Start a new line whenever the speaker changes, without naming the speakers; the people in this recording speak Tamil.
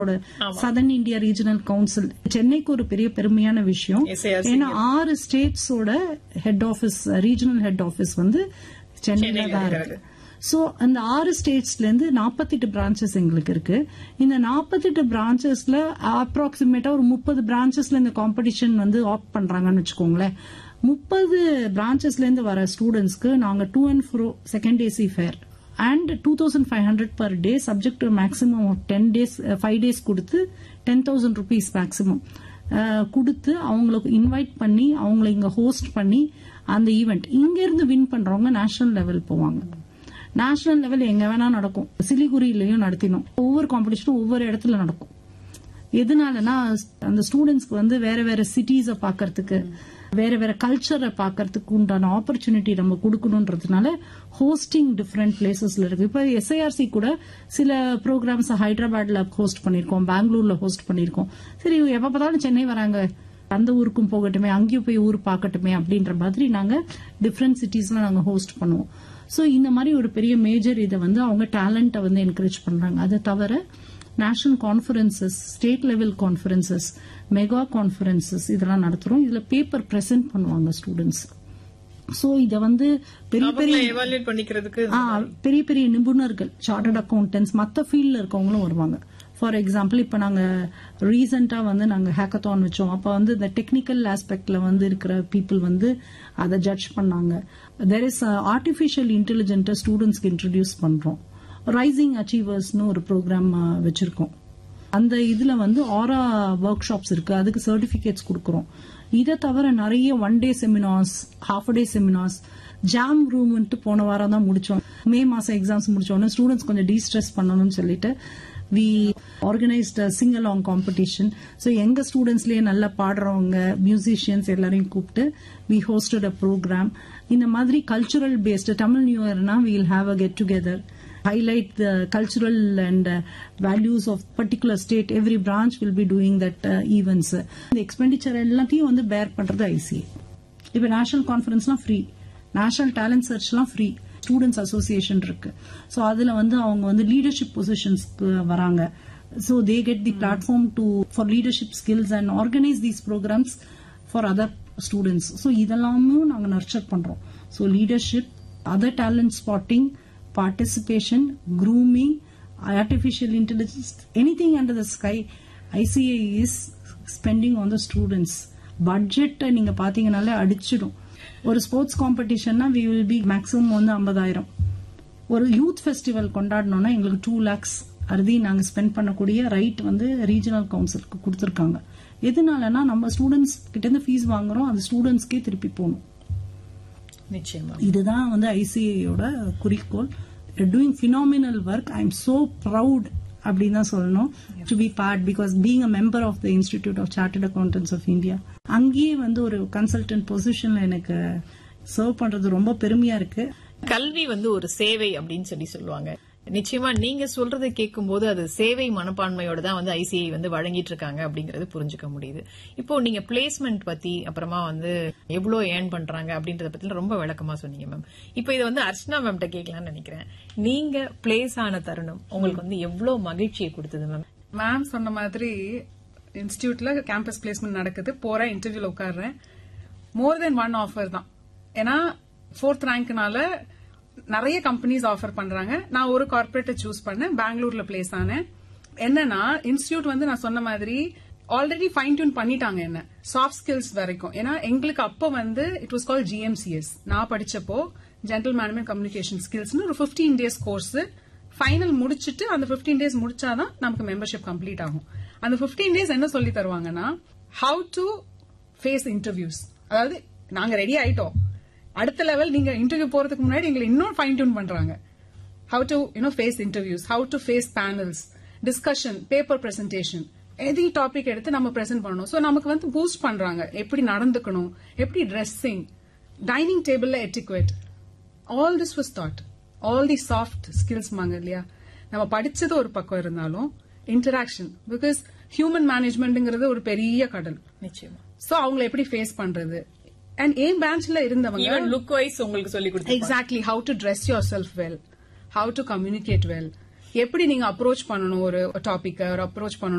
சதர்ன் இந்தியா ரீஜனல் கவுன்சில் சென்னைக்கு ஒரு பெரிய பெருமையான விஷயம்
SARC.
ஏன்னா ஆறு ஸ்டேட்ஸோட head office regional head office வந்து சென்னையில
சென்னையில
தான்
இருக்கு.
இருக்கு சோ அந்த ஆறு ஸ்டேட்ஸ்ல இருந்து 48 பிரான்ச்சஸ் எங்களுக்கு இருக்கு இந்த 48 பிரான்ச்சஸ்ல அப்ராக்சிமேட்டா ஒரு முப்பது பிரான்ச்சஸ்ல இந்த காம்படிஷன் வந்து ஆப்ட் பண்றாங்கன்னு வச்சுக்கோங்களேன் முப்பது பிரான்ச்சஸ்ல இருந்து வர ஸ்டூடெண்ட்ஸ்க்கு நாங்க to and fro second AC fare and two thousand five hundred per day subject to maximum ten days five days கொடுத்து டென் தௌசண்ட் ருபீஸ் மேக்ஸிமம் கொடுத்து அவங்களுக்கு இன்வைட் பண்ணி அவங்கள இங்க ஹோஸ்ட் பண்ணி அந்த ஈவெண்ட் இங்க இருந்து வின் பண்றவங்க நேஷனல் லெவல் போவாங்க நேஷனல் லெவல் எங்க வேணா நடக்கும் சிலிகுரியிலயும் நடத்தினோம் ஒவ்வொரு காம்படிஷனும் ஒவ்வொரு இடத்துல நடக்கும் எதனாலனா அந்த ஸ்டூடெண்ட்ஸ்க்கு வந்து வேற வேற சிட்டிஸ பாக்கறதுக்கு வேற வேற கல்ச்சரை பாக்கறதுக்கு உண்டான ஆப்பர்ச்சுனிட்டி நம்ம கொடுக்கணுன்றதுனால ஹோஸ்டிங் டிஃப்ரெண்ட் பிளேசஸ்ல இருக்கு இப்ப எஸ்ஐஆர்சி கூட சில ப்ரோக்ராம்ஸ் ஹைதராபாத்ல ஹோஸ்ட் பண்ணிருக்கோம் பெங்களூர்ல ஹோஸ்ட் பண்ணிருக்கோம் சரி எப்ப பார்த்தாலும் சென்னை வராங்க அந்த ஊருக்கும் போகட்டுமே அங்கேயும் போய் ஊர் பார்க்கட்டுமே அப்படின்ற மாதிரி நாங்க டிஃப்ரெண்ட் சிட்டிஸ்ல நாங்க ஹோஸ்ட் பண்ணுவோம் சோ இந்த மாதிரி ஒரு பெரிய மேஜர் இதை வந்து அவங்க டேலண்ட்டை வந்து என்கரேஜ் பண்றாங்க அதை தவிர national conferences state level conferences mega conferences இதெல்லாம் நடத்துறோம் இதுல பேப்பர் பிரசன்ட் பண்ணுவாங்க ஸ்டூடெண்ட்ஸ் சோ இத வந்து பெரிய பெரிய
அவங்கள எவாலுவேட் பண்ணிக்கிறதுக்கு
ஆ, பெரிய பெரிய நிபுணர்கள் சார்ட்டர்ட் அக்கௌண்டன்ஸ் மத்த ஃபீல்ட்ல இருக்கவங்களும் வருவாங்க ஃபார் எக்ஸாம்பிள் இப்ப நாங்க ரீசெண்டா வந்து நாங்க ஹேக்கத்தான் வச்சோம் அப்ப வந்து இந்த டெக்னிக்கல் ஆஸ்பெக்ட்ல வந்து இருக்கிற பீப்புள் வந்து அதை ஜட்ஜ் பண்ணாங்க தெர் இஸ் ஆர்டிபிஷியல் இன்டெலிஜென்ட்டை ஸ்டூடெண்ட்ஸ்க்கு இன்ட்ரடியூஸ் பண்றோம் ரைசிங் அச்சீவர்ஸ்னு ஒரு ப்ரோக்ராம் வச்சிருக்கோம் அந்த இதுல வந்து ஆரா ஒர்க் ஷாப்ஸ் இருக்கு அதுக்கு சர்டிபிகேட்ஸ் கொடுக்கறோம் இதை தவிர நிறைய one day seminars half day seminars jam ரூம்ன்ட்டு போன வாரம் தான் முடிச்சோம் மே மாசம் எக்ஸாம்ஸ் முடிச்சோன்னு ஸ்டூடெண்ட்ஸ் கொஞ்சம் டீஸ்ட்ரெஸ் பண்ணணும்னு சொல்லிட்டு we organised sing along competition so எங்க ஸ்டூடெண்ட்ஸ்லயே நல்லா பாடுறவங்க மியூசிஷியன்ஸ் எல்லாரையும் கூப்பிட்டு வி ஹோஸ்டட் அ ப்ரோக்ராம் இந்த மாதிரி கல்ச்சுரல் பேஸ்டு தமிழ் நியூ இயர்னா we'll have a get together highlight the cultural and uh, values of particular state every branch will be doing that uh, events இந்த எக்ஸ்பெண்டிச்சர் எல்லாத்தையும் வந்து பேர் பண்றது ஐசிஏ இப்ப நேஷனல் கான்ஃபரன்ஸ்லாம் ஃப்ரீ நேஷனல் டேலண்ட் சர்ச்லாம் ஃப்ரீ ஸ்டூடெண்ட்ஸ் அசோசியேஷன் இருக்கு ஸோ அதுல வந்து அவங்க வந்து லீடர்ஷிப் பொசிஷன்ஸ்க்கு வராங்க so they get the platform to for leadership skills and organise these programmes for other students so இதெல்லாமும் நாங்கள் நர்ச்சர் பண்றோம் so leadership other talent spotting participation, grooming, artificial intelligence, anything under the sky, ICA is spending on the students. Budget நீங்க பாத்தீங்கனாலே அடிச்சிடும் ஒரு ஸ்போர்ட்ஸ் காம்படிஷன்னா வி வில் பி மேக்ஸிமம் வந்து ஐம்பதாயிரம் ஒரு யூத் ஃபெஸ்டிவல் கொண்டாடணும்னா எங்களுக்கு டூ லேக்ஸ் அறுதி நாங்க ஸ்பெண்ட் பண்ணக்கூடிய ரைட் வந்து ரீஜனல் கவுன்சிலுக்கு கொடுத்துருக்காங்க எதனாலனா நம்ம ஸ்டூடெண்ட்ஸ் கிட்ட இருந்து ஃபீஸ் வாங்குறோம் அது ஸ்டூடெண்ட்ஸ்க்கே திருப்பி போகணும்
நிச்சயமா
இதுதான் வந்து ஐசிஐயோட குறிக்கோள் doing phenomenal work I am so proud அப்படின்னு தான் சொல்லணும் to be part because being a member of the institute of chartered accountants of India அங்கேயே வந்து ஒரு கன்சல்டன்ட் பொசிஷன்ல எனக்கு சர்வ் பண்றது ரொம்ப பெருமையா இருக்கு
கல்வி வந்து ஒரு சேவை அப்படின்னு சொல்லி சொல்லுவாங்க நிச்சயமா நீங்க சொல்றதை கேட்கும்போது அது சேவை மனப்பான்மையோட தான் வந்து ஐசிஐ வந்து வழங்கிட்டு இருக்காங்க அப்படிங்கறது புரிஞ்சுக்க முடியுது இப்போ நீங்க பிளேஸ்மெண்ட் பத்தி அப்புறமா வந்து எவ்வளவு ஏர்ன் பண்றாங்க அப்படின்றத பத்தி ரொம்ப விளக்கமா சொன்னீங்க மேம் இப்போ இதை வந்து அர்ச்சனா மேம்கிட்ட கேட்கலாம்னு நினைக்கிறேன் நீங்க பிளேஸ் ஆன தருணம் உங்களுக்கு வந்து எவ்வளவு மகிழ்ச்சியை கொடுத்தது மேம்
மேம் சொன்ன மாதிரி இன்ஸ்டியூட்ல கேம்பஸ் பிளேஸ்மெண்ட் நடக்குது போறேன் இன்டர்வியூல உட்கார்றேன் மோர் தென் ஒன் ஆஃபர் தான் ஏன்னா ஃபோர்த் ரேங்க்னால நிறைய கம்பெனிஸ் ஆஃபர் பண்றாங்க நான் ஒரு கார்பரேட்டை சூஸ் பண்ணேன் பெங்களூர்ல பிளேஸ் ஆனேன் என்னன்னா இன்ஸ்டியூட் வந்து நான் சொன்ன மாதிரி ஆல்ரெடி ஃபைன் டியூன் பண்ணிட்டாங்க என்ன சாஃப்ட் ஸ்கில்ஸ் வரைக்கும் ஏன்னா எங்களுக்கு அப்போ வந்து இட் வாஸ் கால் ஜிஎம்சிஎஸ் நான் படிச்சப்போ ஜென்ரல் மேனேஜ்மெண்ட் கம்யூனிகேஷன் ஸ்கில்ஸ்னு ஒரு 15 டேஸ் கோர்ஸ் ஃபைனல் முடிச்சிட்டு அந்த 15 டேஸ் முடிச்சாதான் நமக்கு மெம்பர்ஷிப் கம்ப்ளீட் ஆகும் அந்த 15 டேஸ் என்ன சொல்லி தருவாங்கன்னா ஹவு டு ஃபேஸ் இன்டர்வியூஸ் அதாவது நாங்க ரெடி ஆயிட்டோம் அடுத்த லெவல் நீங்க இன்டர்வியூ போறதுக்கு முன்னாடி எங்களை இன்னும் ஃபைன் டியூன் பண்றாங்க how to you know face interviews how to face panels discussion paper presentation any topic எடுத்து நம்ம பிரசென்ட் பண்ணணும் ஸோ நமக்கு வந்து பூஸ்ட் பண்றாங்க எப்படி நடந்துக்கணும் எப்படி ட்ரெஸ்ஸிங் டைனிங் டேபிள்ல etiquette all this was taught all the soft skills மாங்க இல்லையா நம்ம படிச்சது ஒரு பக்கம் இருந்தாலும் இன்டராக்ஷன் பிகாஸ் ஹியூமன் மேனேஜ்மெண்ட்ங்கிறது ஒரு பெரிய கடல்
நிச்சயமா
சோ அவங்களை எப்படி ஃபேஸ் பண்றது அண்ட் ஏன் பிரான்ச்ல இருந்தவங்க
ஈவன் லுக் வைஸ் உங்களுக்கு சொல்லி கொடுத்து
exactly how to dress yourself well how to communicate well எப்படி நீங்க அப்ரோச் பண்ணணும் ஒரு டாபிக் ஒரு அப்ரோச் பண்ணணும்